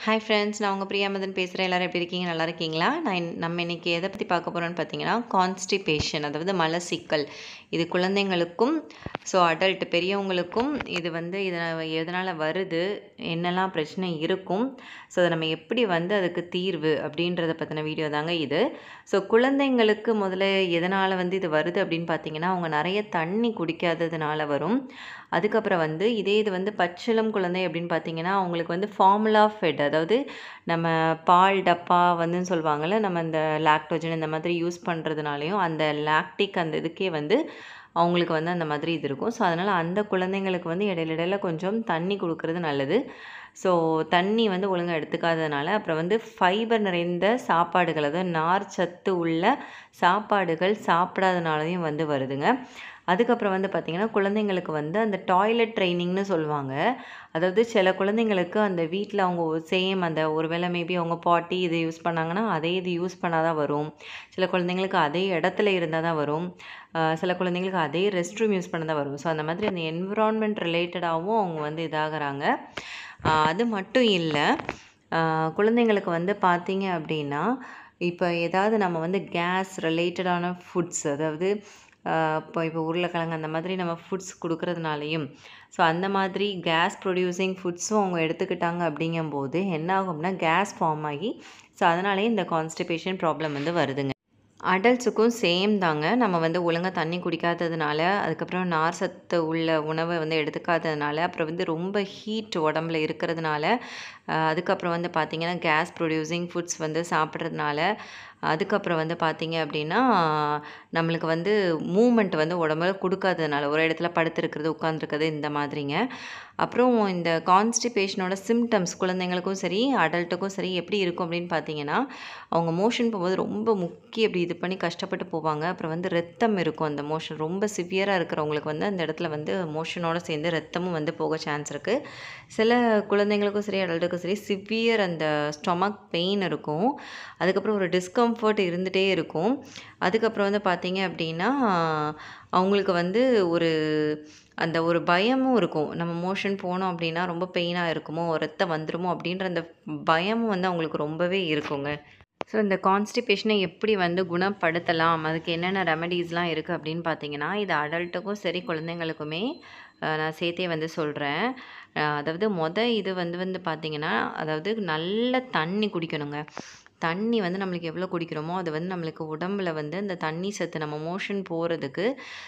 hi friends நான் உங்கள் பிரியாமதன் பேசுகிறேன் எல்லோரும் எப்படி இருக்கீங்க நல்லா இருக்கீங்களா நான் இன்- நம்ம இன்றைக்கி எதை பற்றி பார்க்க போகிறோம்னு பார்த்தீங்கன்னா கான்ஸ்டிபேஷன் அதாவது மலசிக்கல் இது குழந்தைங்களுக்கும் ஸோ அடல்ட் பெரியவங்களுக்கும் இது வந்து இது எதனால் வருது என்னெல்லாம் பிரச்சனை இருக்கும் ஸோ அதை நம்ம எப்படி வந்து அதுக்கு தீர்வு அப்படின்றத பற்றின வீடியோ தாங்க இது ஸோ குழந்தைங்களுக்கு முதல்ல எதனால் வந்து இது வருது அப்படின்னு பார்த்தீங்கன்னா அவங்க நிறைய தண்ணி குடிக்காததுனால வரும் அதுக்கப்புறம் வந்து இதே இது வந்து பச்சிளம் குழந்தை அப்படின்னு பார்த்தீங்கன்னா அவங்களுக்கு வந்து ஃபார்முலா ஃபெட் அதாவது நம்ம பால் டப்பா வந்துன்னு சொல்லுவாங்கள்ல நம்ம இந்த லாக்டோஜன் இந்த மாதிரி யூஸ் பண்ணுறதுனாலையும் அந்த லாக்டிக் அந்த இதுக்கே வந்து அவங்களுக்கு வந்து அந்த மாதிரி இது இருக்கும் ஸோ அதனால் அந்த குழந்தைங்களுக்கு வந்து இடையில இடையில கொஞ்சம் தண்ணி கொடுக்கறது நல்லது ஸோ தண்ணி வந்து ஒழுங்காக எடுத்துக்காததுனால அப்புறம் வந்து ஃபைபர் நிறைந்த சாப்பாடுகள் அதாவது நார் சத்து உள்ள சாப்பாடுகள் சாப்பிடாதனாலையும் வந்து வருதுங்க அதுக்கப்புறம் வந்து பார்த்திங்கன்னா குழந்தைங்களுக்கு வந்து அந்த டாய்லெட் ட்ரைனிங்னு சொல்லுவாங்க அதாவது சில குழந்தைங்களுக்கு அந்த வீட்டில் அவங்க சேம் அந்த ஒரு வேளை மேபி அவங்க பாட்டி இது யூஸ் பண்ணாங்கன்னா அதே இது யூஸ் பண்ணாதான் வரும் சில குழந்தைங்களுக்கு அதே இடத்துல இருந்தால் தான் வரும் ஆஹ் சில குழந்தைங்களுக்கு அதே ரெஸ்ட் ரூம் யூஸ் பண்ண தான் வரும் ஸோ அந்த மாதிரி அந்த என்விரான்மெண்ட் ரிலேட்டடாகவும் அவங்க வந்து இதாகிறாங்க ஆஹ் அது மட்டும் இல்லை குழந்தைங்களுக்கு வந்து பார்த்தீங்க அப்படின்னா இப்போ ஏதாவது நம்ம வந்து கேஸ் ரிலேட்டடான ஃபுட்ஸ் அதாவது ஆஹ் இப்போ இப்போ உருளைக்கிழங்கு அந்த மாதிரி நம்ம ஃபுட்ஸ் கொடுக்கறதுனாலையும் ஸோ அந்த மாதிரி கேஸ் ப்ரொடியூசிங் ஃபுட்ஸும் அவங்க எடுத்துக்கிட்டாங்க அப்படிங்கும்போது என்ன ஆகும்னா கேஸ் ஃபார்ம் ஆகி ஸோ அதனாலே இந்த கான்ஸ்டிபேஷன் ப்ராப்ளம் வந்து வருதுங்க அடல்ட்ஸுக்கும் சேம் தாங்க நம்ம வந்து ஒழுங்காக தண்ணி குடிக்காததுனால அதுக்கப்புறம் நார் சத்து உள்ள உணவை வந்து எடுத்துக்காததுனால அப்புறம் வந்து ரொம்ப ஹீட் உடம்புல இருக்கிறதுனால ஆஹ் அதுக்கப்புறம் வந்து பார்த்திங்கன்னா கேஸ் ப்ரொடியூசிங் ஃபுட்ஸ் வந்து சாப்பிட்றதுனால அதுக்கப்புறம் வந்து பார்த்திங்க அப்படின்னா நம்மளுக்கு வந்து மூமெண்ட் வந்து உடம்புல கொடுக்காததுனால ஒரு இடத்துல படுத்துருக்கிறது உட்காந்துருக்கிறது இந்த மாதிரிங்க அப்புறம் இந்த கான்ஸ்டிபேஷனோட சிம்டம்ஸ் குழந்தைங்களுக்கும் சரி அடல்ட்டுக்கும் சரி எப்படி இருக்கும் அப்படின்னு பார்த்தீங்கன்னா அவங்க மோஷன் போகும்போது ரொம்ப முக்கி அப்படி இது பண்ணி கஷ்டப்பட்டு போவாங்க அப்புறம் வந்து ரத்தம் இருக்கும் அந்த மோஷன் ரொம்ப சிவியராக இருக்கிறவங்களுக்கு வந்து அந்த இடத்துல வந்து மோஷனோட சேர்ந்து ரத்தமும் வந்து போக சான்ஸ் இருக்குது சில குழந்தைங்களுக்கும் சரி அடல்ட்டுக்கும் சரி சிவியர் அந்த ஸ்டொமக் பெயின் இருக்கும் அதுக்கப்புறம் ஒரு டிஸ்கம்ஃபர்ட் இருந்துகிட்டே இருக்கும் அதுக்கப்புறம் வந்து பார்த்தீங்க அப்படின்னா அவங்களுக்கு வந்து ஒரு அந்த ஒரு பயமும் இருக்கும் நம்ம மோஷன் போனோம் அப்படின்னா ரொம்ப பெயினாக இருக்குமோ ரத்தம் வந்துருமோ அப்படின்ற அந்த பயமும் வந்து அவங்களுக்கு ரொம்பவே இருக்குங்க ஸோ இந்த கான்ஸ்டிபேஷனை எப்படி வந்து குணப்படுத்தலாம் அதுக்கு என்னென்ன ரெமடிஸ்லாம் இருக்குது அப்படின்னு பார்த்தீங்கன்னா இது அடல்ட்டுக்கும் சரி குழந்தைங்களுக்குமே அஹ், நான் சேர்த்தே வந்து சொல்கிறேன் அதாவது மொத இது வந்து வந்து பார்த்தீங்கன்னா அதாவது நல்ல தண்ணி குடிக்கணுங்க தண்ணி வந்து நம்மளுக்கு எவ்வளோ குடிக்கிறோமோ அது வந்து நம்மளுக்கு உடம்புல வந்து இந்த தண்ணி சத்து நம்ம மோஷன் போகிறதுக்கு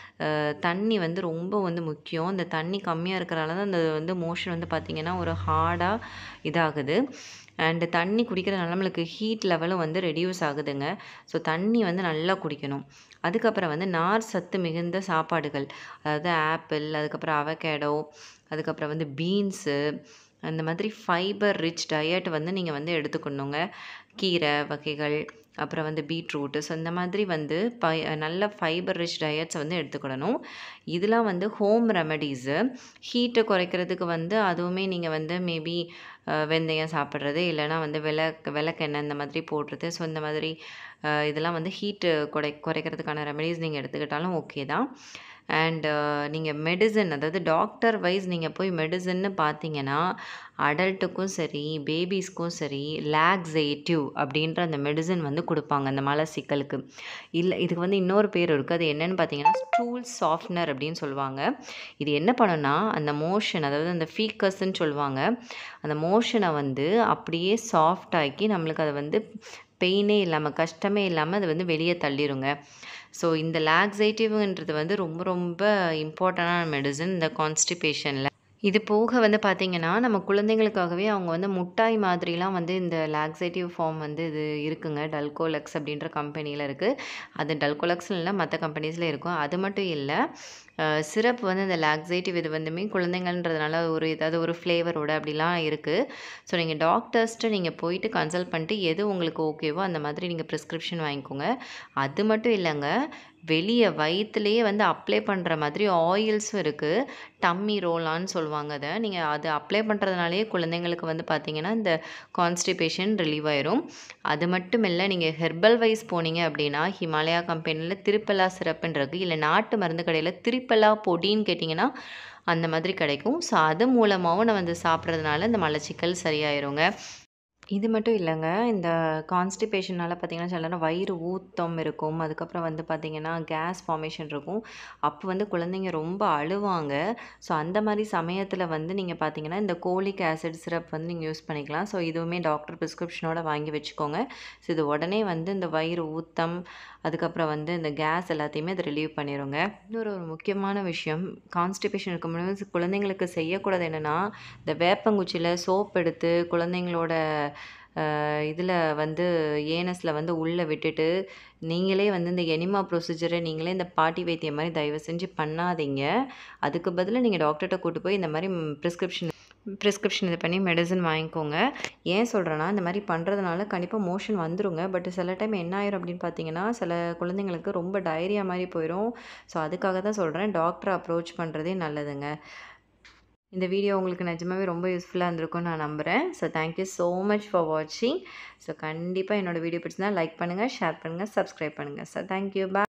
தண்ணி வந்து ரொம்ப வந்து முக்கியம் இந்த தண்ணி கம்மியாக இருக்கிறனால தான் அந்த வந்து மோஷன் வந்து பார்த்திங்கன்னா ஒரு ஹார்டாக இதாகுது அண்டு தண்ணி குடிக்கிறதுனால நம்மளுக்கு ஹீட் லெவலும் வந்து ரெடியூஸ் ஆகுதுங்க ஸோ தண்ணி வந்து நல்லா குடிக்கணும் அதுக்கப்புறம் வந்து நார் சத்து மிகுந்த சாப்பாடுகள் அதாவது ஆப்பிள் அதுக்கப்புறம் அவகேடோ அதுக்கப்புறம் வந்து பீன்ஸு அந்த மாதிரி ஃபைபர் ரிச் டயட் வந்து நீங்கள் வந்து எடுத்துக்கணுங்க கீரை வகைகள் அப்புறம் வந்து பீட்ரூட்டு ஸோ இந்த மாதிரி வந்து பை நல்ல ஃபைபர் ரிச் டயட்ஸ் வந்து எடுத்துக்கிடணும் இதெல்லாம் வந்து ஹோம் ரெமடிஸு ஹீட்டை குறைக்கிறதுக்கு வந்து அதுவுமே நீங்கள் வந்து மேபி வெந்தயம் சாப்பிட்றது இல்லைன்னா வந்து விளக்கு விளக்கெண்ணெய் இந்த மாதிரி போடுறது ஸோ இந்த மாதிரி அஹ், இதெல்லாம் வந்து ஹீட்டு குறை குறைக்கிறதுக்கான ரெமடிஸ் நீங்கள் எடுத்துக்கிட்டாலும் ஓகே தான் அண்ட் நீங்கள் மெடிசன் அதாவது டாக்டர் வைஸ் நீங்கள் போய் மெடிசன்னு பார்த்தீங்கன்னா அடல்ட்டுக்கும் சரி பேபிஸ்க்கும் சரி லாக்ஸேட்டிவ் அப்படின்ற அந்த மெடிசன் வந்து கொடுப்பாங்க அந்த மலச்சிக்கலுக்கு இல்லை இதுக்கு வந்து இன்னொரு பேர் இருக்குது அது என்னன்னு பார்த்தீங்கன்னா ஸ்டூல் சாஃப்ட்னர் அப்படின்னு சொல்லுவாங்க இது என்ன பண்ணுன்னா அந்த மோஷன் அதாவது அந்த ஃபீக்கஸ்ன்னு சொல்லுவாங்க அந்த மோஷனை வந்து அப்படியே சாஃப்ட் ஆக்கி நம்மளுக்கு அதை வந்து பெயினே இல்லாமல் கஷ்டமே இல்லாமல் அது வந்து வெளியே தள்ளிருங்க ஸோ இந்த லாக்ஸேட்டிவ்ன்றது வந்து ரொம்ப ரொம்ப இம்பார்ட்டண்டான மெடிசன் இந்த கான்ஸ்டிபேஷனில் இது போக வந்து பார்த்திங்கன்னா நம்ம குழந்தைங்களுக்காகவே அவங்க வந்து முட்டாய் மாதிரிலாம் வந்து இந்த லாக்ஸேட்டிவ் ஃபார்ம் வந்து இது இருக்குங்க டல்கோலக்ஸ் அப்படின்ற கம்பெனியில் இருக்குது அது டல்கோலக்ஸ் இல்லை மற்ற கம்பெனிஸில் இருக்கும் அது மட்டும் இல்லை சிரப் வந்து இந்த லாக்ஸேட்டிவ் இது வந்துமே குழந்தைங்கன்றதுனால ஒரு ஏதாவது ஒரு ஃப்ளேவரோட அப்படிலாம் இருக்குது ஸோ நீங்கள் டாக்டர்ஸ்ட்டு நீங்கள் போயிட்டு கன்சல்ட் பண்ணிட்டு எது உங்களுக்கு ஓகேவோ அந்த மாதிரி நீங்கள் ப்ரிஸ்கிரிப்ஷன் வாங்கிக்கோங்க அது மட்டும் இல்லைங்க வெளியே வயிற்றுலேயே வந்து அப்ளை பண்ணுற மாதிரி ஆயில்ஸும் இருக்குது டம்மி ரோலான்னு சொல்லுவாங்க அதை நீங்கள் அது அப்ளை பண்ணுறதுனாலே குழந்தைங்களுக்கு வந்து பார்த்தீங்கன்னா இந்த கான்ஸ்டிபேஷன் ரிலீவ் ஆயிரும் அது மட்டும் இல்லை நீங்கள் ஹெர்பல் வைஸ் போனீங்க அப்படின்னா ஹிமாலயா கம்பெனியில் திருப்பலா சிறப்புன்னு இருக்குது இல்லை நாட்டு மருந்து கடையில் திரிப்பலா பொடின்னு கேட்டிங்கன்னா அந்த மாதிரி கிடைக்கும் ஸோ அது மூலமாகவும் நம்ம வந்து சாப்பிட்றதுனால இந்த மலச்சிக்கல் சரியாயிருங்க இது மட்டும் இல்லைங்க இந்த கான்ஸ்டிபேஷனால் பார்த்தீங்கன்னா சில நேரம் வயிறு ஊத்தம் இருக்கும் அதுக்கப்புறம் வந்து பார்த்தீங்கன்னா கேஸ் ஃபார்மேஷன் இருக்கும் அப்போ வந்து குழந்தைங்க ரொம்ப அழுவாங்க ஸோ அந்த மாதிரி சமயத்தில் வந்து நீங்கள் பார்த்தீங்கன்னா இந்த கோலிக் ஆசிட் சிரப் வந்து நீங்கள் யூஸ் பண்ணிக்கலாம் ஸோ இதுவுமே டாக்டர் ப்ரிஸ்கிரிப்ஷனோட வாங்கி வச்சுக்கோங்க ஸோ இது உடனே வந்து இந்த வயிறு ஊத்தம் அதுக்கப்புறம் வந்து இந்த கேஸ் எல்லாத்தையுமே அது ரிலீவ் பண்ணிடுங்க இன்னொரு ஒரு முக்கியமான விஷயம் கான்ஸ்டிபேஷன் இருக்கும்போது குழந்தைங்களுக்கு செய்யக்கூடாது என்னென்னா இந்த வேப்பங்குச்சியில் சோப் எடுத்து குழந்தைங்களோட இதில் வந்து ஏனஸில் வந்து உள்ளே விட்டுட்டு நீங்களே வந்து இந்த எனிமா ப்ரொசீஜரை நீங்களே இந்த பாட்டி வைத்தியம் மாதிரி தயவு செஞ்சு பண்ணாதீங்க அதுக்கு பதிலாக நீங்கள் டாக்டர்கிட்ட கூட்டு போய் இந்த மாதிரி ப்ரிஸ்கிரிப்ஷன் ப்ரிஸ்கிரிப்ஷன் இது பண்ணி மெடிசன் வாங்கிக்கோங்க ஏன் சொல்கிறேன்னா இந்த மாதிரி பண்ணுறதுனால கண்டிப்பாக மோஷன் வந்துருங்க பட் சில டைம் என்ன ஆயிரும் அப்படின்னு பார்த்தீங்கன்னா சில குழந்தைங்களுக்கு ரொம்ப டயரியா மாதிரி போயிடும் ஸோ அதுக்காக தான் சொல்கிறேன் டாக்டரை அப்ரோச் பண்ணுறதே நல்லதுங்க இந்த வீடியோ உங்களுக்கு நிஜமாவே ரொம்ப யூஸ்ஃபுல்லாக இருந்திருக்கும்னு நான் நம்புகிறேன் so thank you so much for வாட்சிங் ஸோ கண்டிப்பாக என்னோடய வீடியோ பிடிச்சிருந்தா லைக் பண்ணுங்கள் ஷேர் பண்ணுங்கள் சப்ஸ்கிரைப் பண்ணுங்கள் ஸோ தேங்க்யூ பா